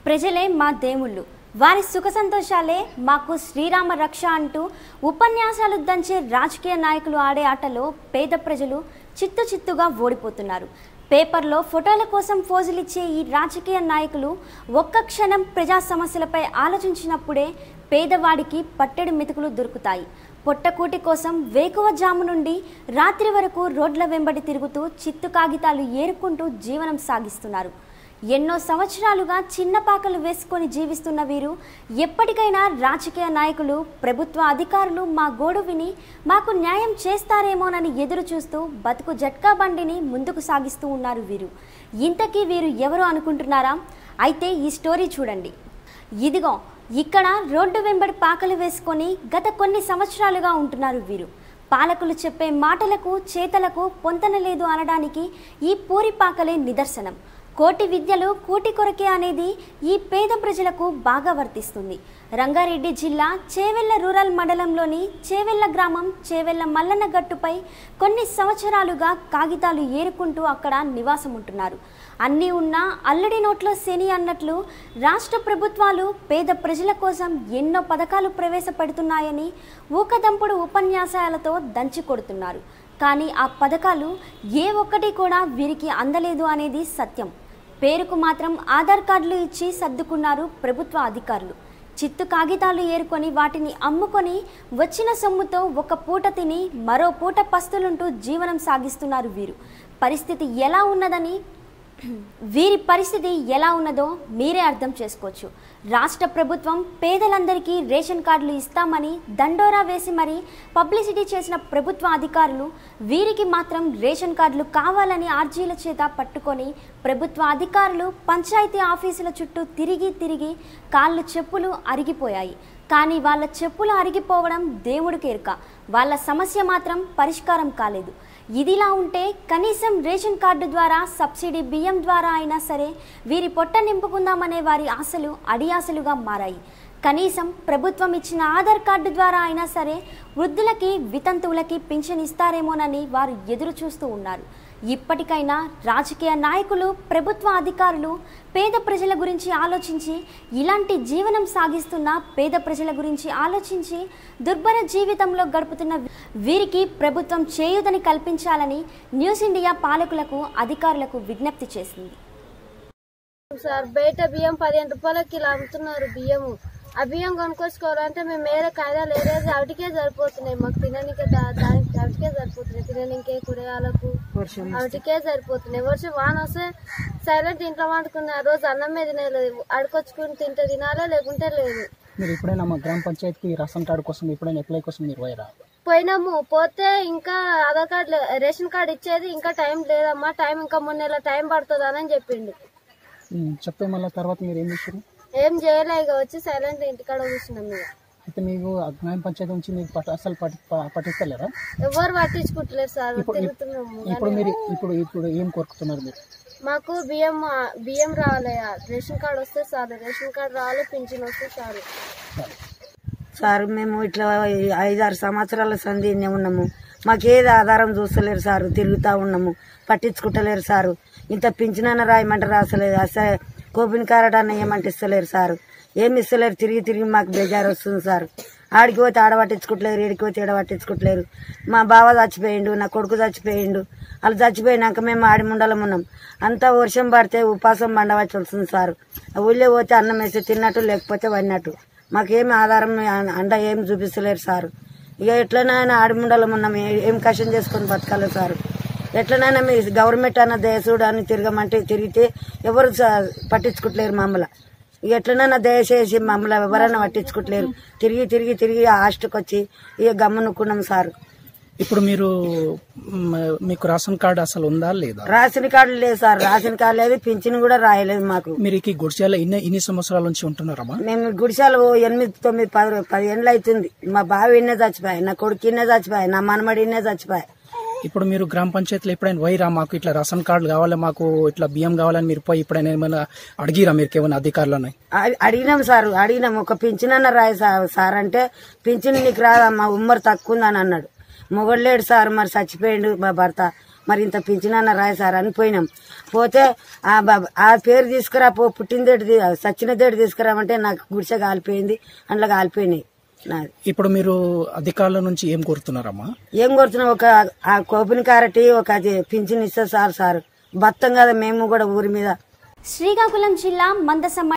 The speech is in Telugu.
ప్రజలే మా దేవుళ్ళు వారి సుఖ సంతోషాలే మాకు శ్రీరామ రక్ష అంటూ ఉపన్యాసాలు దంచే రాజకీయ నాయకులు ఆడే ఆటలో పేద ప్రజలు చిత్తు చిత్తుగా ఓడిపోతున్నారు పేపర్లో ఫోటోల కోసం ఫోజులిచ్చే ఈ రాజకీయ నాయకులు ఒక్క క్షణం ప్రజా సమస్యలపై ఆలోచించినప్పుడే పేదవాడికి పట్టెడు మెతుకులు దొరుకుతాయి పొట్టకూటి కోసం వేకువ జాము నుండి రాత్రి వరకు రోడ్ల వెంబడి తిరుగుతూ చిత్తు కాగితాలు ఏరుకుంటూ జీవనం సాగిస్తున్నారు ఎన్నో సంవత్సరాలుగా చిన్న పాకలు వేసుకొని జీవిస్తున్న వీరు ఎప్పటికైనా రాజకీయ నాయకులు ప్రభుత్వ అధికారులు మా గోడు విని మాకు న్యాయం చేస్తారేమోనని ఎదురు చూస్తూ బతుకు జట్కా బండిని ముందుకు సాగిస్తూ ఉన్నారు వీరు ఇంతకీ వీరు ఎవరు అనుకుంటున్నారా అయితే ఈ స్టోరీ చూడండి ఇదిగో ఇక్కడ రోడ్డు వెంబడి పాకలు వేసుకొని గత కొన్ని సంవత్సరాలుగా ఉంటున్నారు వీరు పాలకులు చెప్పే మాటలకు చేతలకు పొంతన లేదు అనడానికి ఈ పూరి పాకలే నిదర్శనం కోటి విద్యలు కూటి కొరకే అనేది ఈ పేద ప్రజలకు బాగా వర్తిస్తుంది రంగారెడ్డి జిల్లా చేవెళ్ల రూరల్ మండలంలోని చేవెళ్ల గ్రామం చేవెళ్ల మల్లన్న గట్టుపై కొన్ని సంవత్సరాలుగా కాగితాలు ఏరుకుంటూ అక్కడ నివాసం ఉంటున్నారు అన్నీ ఉన్నా అల్లడి నోట్లో శని అన్నట్లు రాష్ట్ర ప్రభుత్వాలు పేద ప్రజల కోసం ఎన్నో పథకాలు ప్రవేశపెడుతున్నాయని ఊకదంపుడు ఉపన్యాసాలతో దంచి కొడుతున్నారు కానీ ఆ పథకాలు ఏ ఒక్కటి కూడా వీరికి అందలేదు అనేది సత్యం పేరుకు మాత్రం ఆధార్ కార్డులు ఇచ్చి సర్దుకున్నారు ప్రభుత్వ అధికారులు చిత్తు కాగితాలు ఏరుకొని వాటిని అమ్ముకొని వచ్చిన సొమ్ముతో ఒక పూట తిని మరో పూట పస్తులుంటూ జీవనం సాగిస్తున్నారు వీరు పరిస్థితి ఎలా ఉన్నదని వీరి పరిస్థితి ఎలా ఉన్నదో మీరే అర్థం చేసుకోవచ్చు రాష్ట్ర ప్రభుత్వం పేదలందరికీ రేషన్ కార్డులు ఇస్తామని దండోరా వేసి మరీ పబ్లిసిటీ చేసిన ప్రభుత్వ అధికారులు వీరికి మాత్రం రేషన్ కార్డులు కావాలని ఆర్జీల చేత పట్టుకొని ప్రభుత్వ అధికారులు పంచాయతీ ఆఫీసుల చుట్టూ తిరిగి తిరిగి కాళ్ళు చెప్పులు అరిగిపోయాయి కానీ వాళ్ళ చెప్పులు అరిగిపోవడం దేవుడికి ఎరుక వాళ్ళ సమస్య మాత్రం పరిష్కారం కాలేదు ఇదిలా ఉంటే కనీసం రేషన్ కార్డు ద్వారా సబ్సిడీ బియ్యం ద్వారా అయినా సరే వీరి పొట్ట నింపుకుందామనే వారి ఆశలు అడియాసలుగా మారాయి కనీసం ప్రభుత్వం ఇచ్చిన ఆధార్ కార్డు ద్వారా అయినా సరే వృద్ధులకి వితంతువులకి పింఛన్ ఇస్తారేమోనని వారు ఎదురు చూస్తూ ఉన్నారు ఇప్పటికైనా రాజకీయ నాయకులు ప్రభుత్వ అధికారులు పేద ప్రజల గురించి ఆలోచించి ఇలాంటి జీవనం సాగిస్తున్న పేద ప్రజల గురించి ఆలోచించి దుర్భర జీవితంలో గడుపుతున్న వీరికి ప్రభుత్వం చేయుదని కల్పించాలని న్యూస్ ఇండియా పాలకులకు అధికారులకు విజ్ఞప్తి చేసింది సార్ బయట బియ్యం పదిహేను రూపాయలకి కిలో అమ్ముతున్నారు బియ్యము ఆ బియ్యం కొనుక్కొచ్చుకోవాలంటే మేము వేరే కాయదాలు ఏరేది అవిటికే సరిపోతున్నాయి మాకు తిననీకే దా- దానికి అవిటికే సరిపోతున్నాయి తిననీకే కూరగాయలకు అవిటికే సరిపోతున్నాయి వర్షం వాన వస్తే సైలెంట్ ఇంట్లో వండుకునే ఆ రోజు అన్నం మీద తినలేదు అడుకొచ్చుకుని తింటే తినాలే లేకుంటే లేదు మీరు ఎప్పుడైనా మా గ్రామ పంచాయతీకి రేషన్ కార్డు కోసం ఎప్పుడైనా అప్లై కోసం మీరు పోయారా పోయినాము పోతే ఇంకా ఆధార్ కార్డు లే- రేషన్ కార్డు ఇచ్చేది ఇంకా టైం లేదమ్మా టైం ఇంకా మూడు నెలల టైం పడుతుంది అని చెప్పిండు ఉమ్, చెప్తే మళ్ళీ తర్వాత మీరు ఏం చేశారు ఏం చేయలే ఇక వచ్చి సైలెంట్ ఇంటికాడ కూర్చున్నాం ఇక అయితే మీకు ఆ గ్రామ పంచాయతీ నుంచి మీకు పట్ట అసలు పట్టి ప- పట్టిస్తలేరా ఎవరు పట్టించుకుంటలేరు సార్ ఇప్పుడు తిరుగుతున్నాము ఇప్పుడు మీరు ఇప్పుడు ఇప్పుడు ఏం కోరుకుతున్నారు మీరు మాకు బియ్యం బియ్యం రావాలి రేషన్ కార్డు వస్తే చాలు రేషన్ కార్డు రావాలి పింఛన్ వస్తే చాలు సార్ మేము ఇట్లా ఐదారు సంవత్సరాల సంధి ఉన్నాము మాకేది ఆధారం చూస్తలేరు సారు తిరుగుతా ఉన్నాము పట్టించుకుంటలేరు సారు ఇంత పింఛనన్న రాయమంటే రాసలేదు అసలు కోపిన్ కార్డు అన్న ఏమంటే ఇస్తలేరు సారు ఏమి ఇస్తలేరు తిరిగి తిరిగి మాకు బేజారు వస్తుంది సార్ ఆడికి పోతే ఆడ పట్టించుకుంటలేరు ఈడికి పోతే ఈడ పట్టించుకుంటలేరు మా బావ చచ్చిపోయిండు నా కొడుకు చచ్చిపోయిండు వాళ్ళు చచ్చిపోయినాక మేము ఆడి ముండలం ఉన్నాం అంతా వర్షం పడితే ఉపాసం పండవచ్చి వస్తుంది సార్ ఊళ్ళో పోతే అన్నం వేసి తిన్నట్టు లేకపోతే వన్నట్టు మాకేం ఆధారం అండ ఏం చూపిస్తలేరు సార్ ఇక ఎట్లనైనా ఆడిముండలం ఉన్నాం ఏ- ఏం కష్టం చేసుకొని బతకాలి సార్ ఎట్లనైనా మీ గవర్నమెంట్ అన్న దేశుడు అని తిరగమంటే తిరిగితే ఎవరు స- పట్టించుకుంటలేరు మమ్మల్ని ఇక ఎట్లనైనా దయచేసి మమ్మల్ని ఎవరైనా పట్టించుకుంటలేరు తిరిగి తిరిగి తిరిగి హాస్టల్కి వచ్చి ఇక గమ్మునుకున్నాం సార్ ఇప్పుడు మీరు మ్, మీకు రేషన్ కార్డు అసలు ఉందా లేదా రాసిన కార్డు లేదు సార్ రాసిన కార్డు లేదు పింఛన్ కూడా రాయలేదు మాకు మీరు ఈ గుడిచాల ఇన్ని ఇన్ని సంవత్సరాల నుంచి ఉంటున్నారమ్మా మేము గుడిసాలు ఎనిమిది తొమ్మిది పది పది ఏళ్ళు అవుతుంది మా బావి ఇన్నే చచ్చిపోయాయి నా కొడుకు ఇన్నే చచ్చిపోయాయి నా మనమడి ఇన్నే చచ్చిపోయాయి ఇప్పుడు మీరు గ్రామ పంచాయతీలో ఎప్పుడైనా పోయిరా మాకు ఇట్లా రేషన్ కార్డులు కావాలి మాకు ఇట్లా బియ్యం కావాలని మీరు పోయి ఎప్పుడైనా ఏమైనా అడిగిరా మీరు ఏమైనా అధికారులను అడి- అడిగినాం సార్ అడిగినాం ఒక పింఛన్ అన్న రాయి సార్ సార్ అంటే పింఛన్ నీకు రాదమ్మా ఉమ్మరు తక్కువ ఉందని అన్నాడు మొగలేడు సార్ మరి చచ్చిపోయిండు మా భర్త మరి ఇంత పింఛనన్న రాయి సార్ అని పోయినాం పోతే ఆ బా- ఆ పేరు తీసుకురా పో పుట్టినదేటి తీ- సచ్చినదేటి తీసుకురామంటే నాకు గుడిసె కాలిపోయింది అందులో కాలిపోయినాయి నాది ఇప్పుడు మీరు అధికారుల నుంచి ఏం కోరుతున్నారమ్మా ఏం కొడుతున్నాం ఒక ఆ కోపిని కారటి ఒక అది పింఛన్ ఇస్తే సార్ సార్ బత్తం కదా మేము కూడా ఊరి మీద శ్రీకాకుళం జిల్లా మందసమ్మ